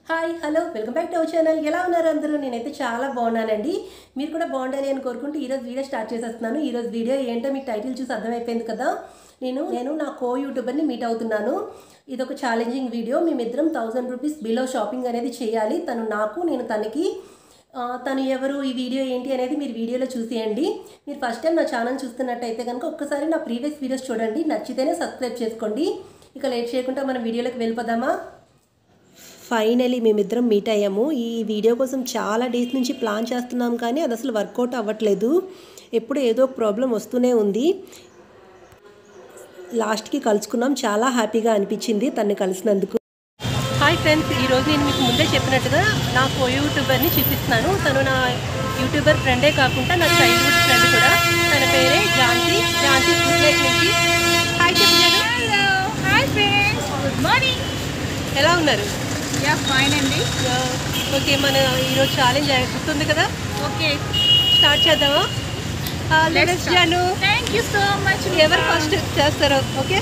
Hi hello welcome back to our channel ఎలా ఉన్నారు అందరూ నేనైతే చాలా బాగున్నానండి మీరు కూడా బాగుండాలి అని కోరుకుంటూ ఈరోజు వీడియో స్టార్ట్ చేసేస్తున్నాను ఈరోజు వీడియో ఏంటో మీకు టైటిల్ చూసి అర్థమైపోయింది కదా నేను నేను నా కో యూట్యూబర్ని మీట్ అవుతున్నాను ఇది ఒక ఛాలెంజింగ్ వీడియో మేమిద్దరం థౌజండ్ రూపీస్ బిలో షాపింగ్ అనేది చేయాలి తను నాకు నేను తనకి ఆ, తను ఎవరు ఈ వీడియో ఏంటి అనేది మీరు వీడియోలో చూసేయండి మీరు ఫస్ట్ టైం నా ఛానల్ చూస్తున్నట్టయితే కనుక ఒక్కసారి నా ప్రీవియస్ వీడియోస్ చూడండి నచ్చితేనే సబ్స్క్రైబ్ చేసుకోండి ఇక లేట్ చేయకుండా మనం వీడియోలోకి వెళ్ళిపోదామా ఫైనలీ మేమిద్దరం మీట్ అయ్యాము ఈ వీడియో కోసం చాలా డేస్ నుంచి ప్లాన్ చేస్తున్నాం కానీ అది అసలు వర్కౌట్ అవ్వట్లేదు ఎప్పుడు ఏదో ఒక ప్రాబ్లం వస్తూనే ఉంది లాస్ట్కి కలుసుకున్నాం చాలా హ్యాపీగా అనిపించింది తన్ని కలిసినందుకు హాయ్ ఫ్రెండ్స్ ఈరోజు నేను మీకు ముందే చెప్పినట్టుగా నా కో యూట్యూబర్ని చూపిస్తున్నాను తను నా యూట్యూబర్ ఫ్రెండే కాకుండా నా చైల్డ్హుడ్ ఫ్రెండ్ కూడా తన పేరే ఝాన్సీ ఝాన్సీ ఫుడ్ నుంచి హాయ్ చెప్పాను hello hi friends good morning ఎలా ఉన్నారు యా ఫైన్ అండి ఓకే మన ఈరోజు ఛాలెంజ్ గుర్తుంది కదా ఓకే స్టార్ట్ చేద్దామా లెట్స్ జాను థ్యాంక్ యూ సో మచ్ ఎవరు ఫస్ట్ చేస్తారో ఓకే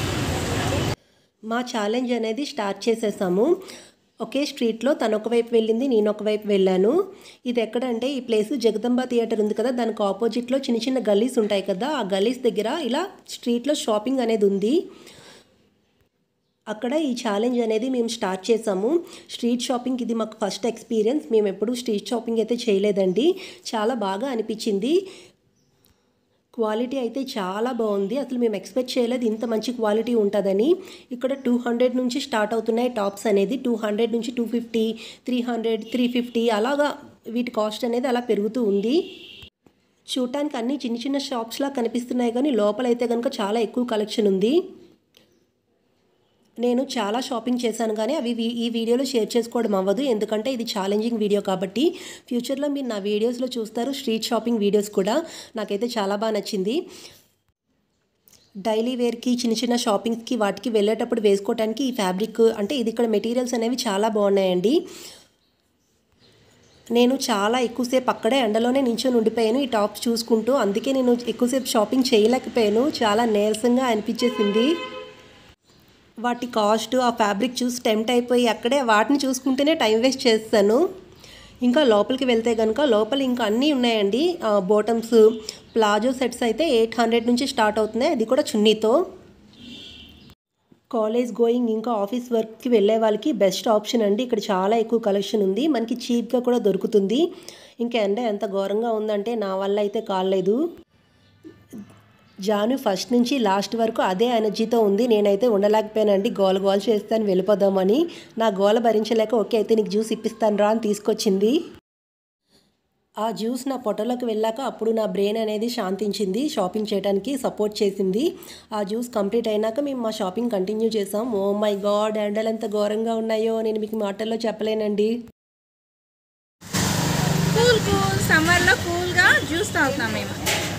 మా ఛాలెంజ్ అనేది స్టార్ట్ చేసేసాము ఒకే స్ట్రీట్లో తను ఒకవైపు వెళ్ళింది నేను ఒకవైపు వెళ్ళాను ఇది ఎక్కడంటే ఈ ప్లేస్ జగదంబ థియేటర్ ఉంది కదా దానికి ఆపోజిట్లో చిన్న చిన్న గల్లీస్ ఉంటాయి కదా ఆ గల్లీస్ దగ్గర ఇలా స్ట్రీట్లో షాపింగ్ అనేది ఉంది అక్కడ ఈ ఛాలెంజ్ అనేది మేము స్టార్ట్ చేసాము స్ట్రీట్ షాపింగ్ ఇది మాకు ఫస్ట్ ఎక్స్పీరియన్స్ మేము ఎప్పుడూ స్ట్రీట్ షాపింగ్ అయితే చేయలేదండి చాలా బాగా అనిపించింది క్వాలిటీ అయితే చాలా బాగుంది అసలు మేము ఎక్స్పెక్ట్ చేయలేదు ఇంత మంచి క్వాలిటీ ఉంటుందని ఇక్కడ టూ హండ్రెడ్ నుంచి స్టార్ట్ అవుతున్నాయి టాప్స్ అనేది టూ హండ్రెడ్ నుంచి two fifty three hundred three fifty అలాగా వీటి కాస్ట్ అనేది అలా పెరుగుతూ ఉంది చూడటానికి అన్ని చిన్న చిన్న షాప్స్లా కనిపిస్తున్నాయి కానీ లోపలైతే కనుక చాలా ఎక్కువ కలెక్షన్ ఉంది నేను చాలా షాపింగ్ చేశాను కానీ అవి వీ- ఈ వీడియోలో షేర్ చేసుకోవడం అవ్వదు ఎందుకంటే ఇది ఛాలెంజింగ్ వీడియో కాబట్టి ఫ్యూచర్లో మీరు నా వీడియోస్లో చూస్తారు స్ట్రీట్ షాపింగ్ వీడియోస్ కూడా నాకైతే చాలా బాగా నచ్చింది డైలీ వేర్కి చిన్న చిన్న షాపింగ్స్కి వాటికి వెళ్ళేటప్పుడు వేసుకోవడానికి ఈ ఫ్యాబ్రిక్ అంటే ఇది ఇక్కడ మెటీరియల్స్ అనేవి చాలా బాగున్నాయండి నేను చాలా ఎక్కువసేపు అక్కడే ఎండలోనే నించొని ఉండిపోయాను ఈ టాప్స్ చూసుకుంటూ అందుకే నేను ఎక్కువసేపు షాపింగ్ చేయలేకపోయాను చాలా నీరసంగా అనిపించేసింది వాటి కాస్ట్ ఆ ఫ్యాబ్రిక్ చూసి టెంప్ట్ అయిపోయి అక్కడే వాటిని చూసుకుంటేనే టైం వేస్ట్ చేస్తాను ఇంకా లోపలికి వెళ్తే కనుక లోపల ఇంకా అన్నీ ఉన్నాయండి బోటమ్స్ ప్లాజో సెట్స్ అయితే ఎయిట్ హండ్రెడ్ నుంచి స్టార్ట్ అవుతున్నాయి అది కూడా చున్నీతో కాలేజ్ గోయింగ్ ఇంకా ఆఫీస్ వర్క్కి వెళ్ళే వాళ్ళకి బెస్ట్ ఆప్షన్ అండి ఇక్కడ చాలా ఎక్కువ కలెక్షన్ ఉంది మనకి చీప్గా కూడా దొరుకుతుంది ఇంకా ఎండ ఎంత ఘోరంగా ఉందంటే నా వల్ల అయితే కాలేదు జాను ఫస్ట్ నుంచి లాస్ట్ వరకు అదే ఎనర్జీతో ఉంది నేనైతే ఉండలేకపోయానండి గోల గోల చేస్తాను వెళ్ళిపోదామని నా గోల భరించలేక ఓకే అయితే నీకు జ్యూస్ ఇప్పిస్తాను రా అని తీసుకొచ్చింది ఆ జ్యూస్ నా పొట్టలోకి వెళ్ళాక అప్పుడు నా బ్రెయిన్ అనేది శాంతించింది షాపింగ్ చేయడానికి సపోర్ట్ చేసింది ఆ జ్యూస్ కంప్లీట్ అయినాక మేము మా షాపింగ్ కంటిన్యూ చేసాం ఓ మై గాడ్ ఎండలు ఎంత ఘోరంగా ఉన్నాయో నేను మీకు మాటల్లో చెప్పలేనండి కూల్ కూల్ సమ్మర్లో కూల్గా జ్యూస్ తాగుతాం మేము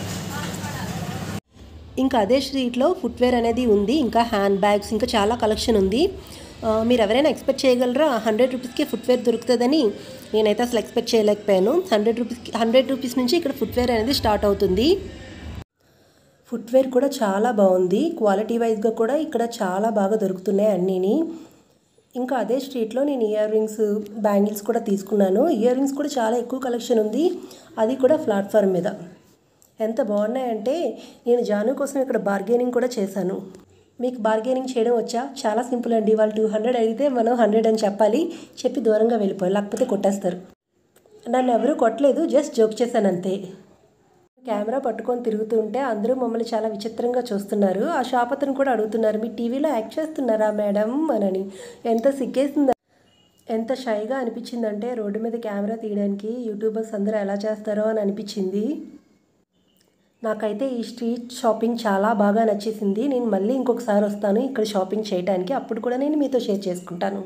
ఇంకా అదే స్ట్రీట్లో ఫుట్వేర్ అనేది ఉంది ఇంకా హ్యాండ్ బ్యాగ్స్ ఇంకా చాలా కలెక్షన్ ఉంది ఆ, మీరు ఎవరైనా ఎక్స్పెక్ట్ చేయగలరా హండ్రెడ్ రూపీస్కి ఫుట్వేర్ దొరుకుతుందని నేనైతే అసలు ఎక్స్పెక్ట్ చేయలేకపోయాను హండ్రెడ్ రూపీస్కి హండ్రెడ్ రూపీస్ నుంచి ఇక్కడ ఫుట్వేర్ అనేది స్టార్ట్ అవుతుంది ఫుట్వేర్ కూడా చాలా బాగుంది క్వాలిటీ వైజ్గా కూడా ఇక్కడ చాలా బాగా దొరుకుతున్నాయి అన్నీని ఇంకా అదే స్ట్రీట్లో నేను ఇయర్ రింగ్స్ బ్యాంగిల్స్ కూడా తీసుకున్నాను ఇయర్ రింగ్స్ కూడా చాలా ఎక్కువ కలెక్షన్ ఉంది అది కూడా ప్లాట్ఫామ్ మీద ఎంత బాగున్నాయంటే నేను జాను కోసం ఇక్కడ బార్గెనింగ్ కూడా చేశాను మీకు బార్గెనింగ్ చేయడం వచ్చా చాలా సింపుల్ అండి వాళ్ళు టూ హండ్రెడ్ అడిగితే మనం హండ్రెడ్ అని చెప్పాలి చెప్పి దూరంగా వెళ్ళిపోవాలి లేకపోతే కొట్టేస్తారు నన్ను ఎవరూ కొట్టలేదు జస్ట్ జోక్ చేశాను అంతే కెమెరా పట్టుకొని తిరుగుతుంటే అందరూ మమ్మల్ని చాలా విచిత్రంగా చూస్తున్నారు ఆ షాప్ అతను కూడా అడుగుతున్నారు మీ టీవీలో యాక్ట్ చేస్తున్నారా మేడం అనని ఎంత సిగ్గేసింది ఎంత షైగా అనిపించిందంటే రోడ్డు మీద కెమెరా తీయడానికి యూట్యూబర్స్ అందరూ ఎలా చేస్తారో అని అనిపించింది నాకైతే ఈ స్ట్రీట్ షాపింగ్ చాలా బాగా నచ్చేసింది నేను మళ్ళీ ఇంకొకసారి వస్తాను ఇక్కడ షాపింగ్ చేయడానికి అప్పుడు కూడా నేను మీతో షేర్ చేసుకుంటాను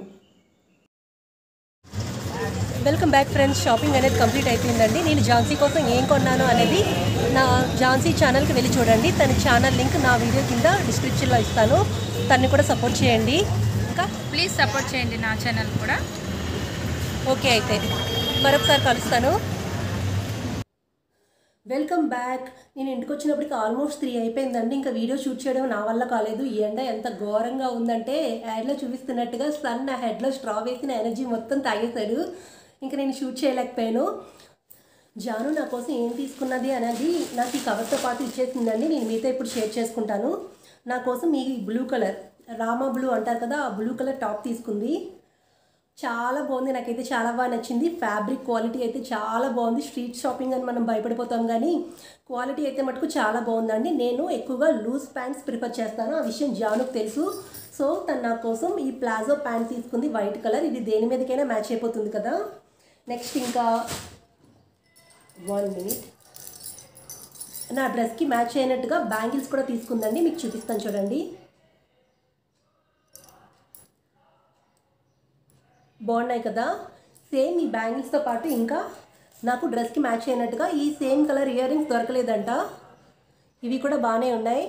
వెల్కమ్ బ్యాక్ ఫ్రెండ్స్ షాపింగ్ అనేది కంప్లీట్ అయిపోయిందండి నేను ఝాన్సీ కోసం ఏం కొన్నాను అనేది నా ఝాన్సీ ఛానల్కి వెళ్ళి చూడండి తన ఛానల్ లింక్ నా వీడియో కింద డిస్క్రిప్షన్లో ఇస్తాను తన్ని కూడా సపోర్ట్ చేయండి ఇంకా ప్లీజ్ సపోర్ట్ చేయండి నా ఛానల్ కూడా ఓకే అయితే మరొకసారి కలుస్తాను వెల్కమ్ బ్యాక్ నేను ఇంటికి వచ్చినప్పటికి ఆల్మోస్ట్ త్రీ అయిపోయిందండి ఇంకా వీడియో షూట్ చేయడం నా వల్ల కాలేదు ఈ ఎండ ఎంత ఘోరంగా ఉందంటే యాడ్లో చూపిస్తున్నట్టుగా సన్ నా హెడ్లో స్ట్రా వేసిన ఎనర్జీ మొత్తం తాగేశాడు ఇంకా నేను షూట్ చేయలేకపోయాను జాను నా కోసం ఏం తీసుకున్నది అనేది నాకు ఈ కవర్తో పాటు ఇచ్చేసిందండి నేను మీతో ఇప్పుడు షేర్ చేసుకుంటాను నా కోసం ఈ బ్లూ కలర్ రామా బ్లూ అంటారు కదా ఆ బ్లూ కలర్ టాప్ తీసుకుంది చాలా బాగుంది నాకైతే చాలా బాగా నచ్చింది ఫ్యాబ్రిక్ క్వాలిటీ అయితే చాలా బాగుంది స్ట్రీట్ షాపింగ్ అని మనం భయపడిపోతాం కానీ క్వాలిటీ అయితే మటుకు చాలా బాగుందండి నేను ఎక్కువగా లూజ్ ప్యాంట్స్ ప్రిఫర్ చేస్తాను ఆ విషయం జానుకు తెలుసు సో తను నా కోసం ఈ ప్లాజో ప్యాంట్ తీసుకుంది వైట్ కలర్ ఇది దేని మీదకైనా మ్యాచ్ అయిపోతుంది కదా నెక్స్ట్ ఇంకా వన్ మినిట్ నా డ్రెస్కి మ్యాచ్ అయినట్టుగా బ్యాంగిల్స్ కూడా తీసుకుందండి మీకు చూపిస్తాను చూడండి బాగున్నాయి కదా సేమ్ ఈ బ్యాంగిల్స్తో పాటు ఇంకా నాకు డ్రెస్కి మ్యాచ్ అయినట్టుగా ఈ సేమ్ కలర్ ఇయర్ రింగ్స్ దొరకలేదంట ఇవి కూడా బాగానే ఉన్నాయి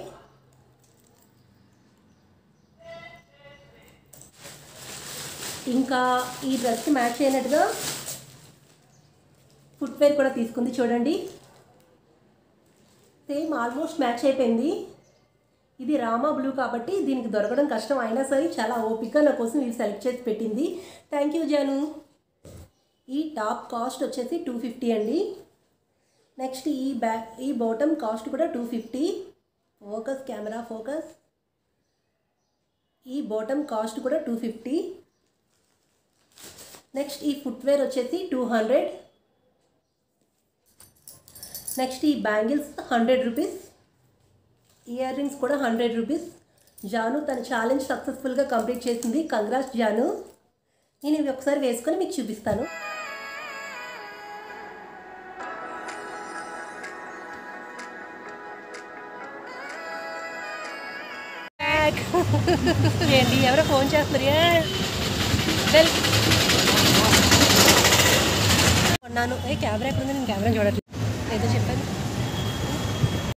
ఇంకా ఈ డ్రెస్కి మ్యాచ్ అయినట్టుగా ఫుట్వేర్ కూడా తీసుకుంది చూడండి సేమ్ ఆల్మోస్ట్ మ్యాచ్ అయిపోయింది ఇది రామా బ్లూ కాబట్టి దీనికి దొరకడం కష్టం అయినా సరే చాలా ఓపిక నా కోసం ఇవి సెలెక్ట్ చేసి పెట్టింది థ్యాంక్ యూ జాను ఈ టాప్ కాస్ట్ వచ్చేసి టూ ఫిఫ్టీ అండి నెక్స్ట్ ఈ బ్యా ఈ బాటమ్ కాస్ట్ కూడా two fifty focus camera focus ఈ బాటమ్ కాస్ట్ కూడా టూ ఫిఫ్టీ నెక్స్ట్ ఈ ఫుట్వేర్ వచ్చేసి టూ హండ్రెడ్ నెక్స్ట్ ఈ bangles hundred rupees earrings కూడా హండ్రెడ్ రూపీస్ జాను తన ఛాలెంజ్ సక్సెస్ఫుల్గా కంప్లీట్ చేసింది కంగ్రాట్స్ జాను నేను ఇవి ఒకసారి వేసుకొని మీకు చూపిస్తాను ఏంటి ఎవరో ఫోన్ చేస్తున్నారు ఏ? బెల్. కొన్నాను ఏ కెమెరా ఎక్కడ ఉంది నేను కెమెరా చూడట్లేదు ఏదో చెప్పాను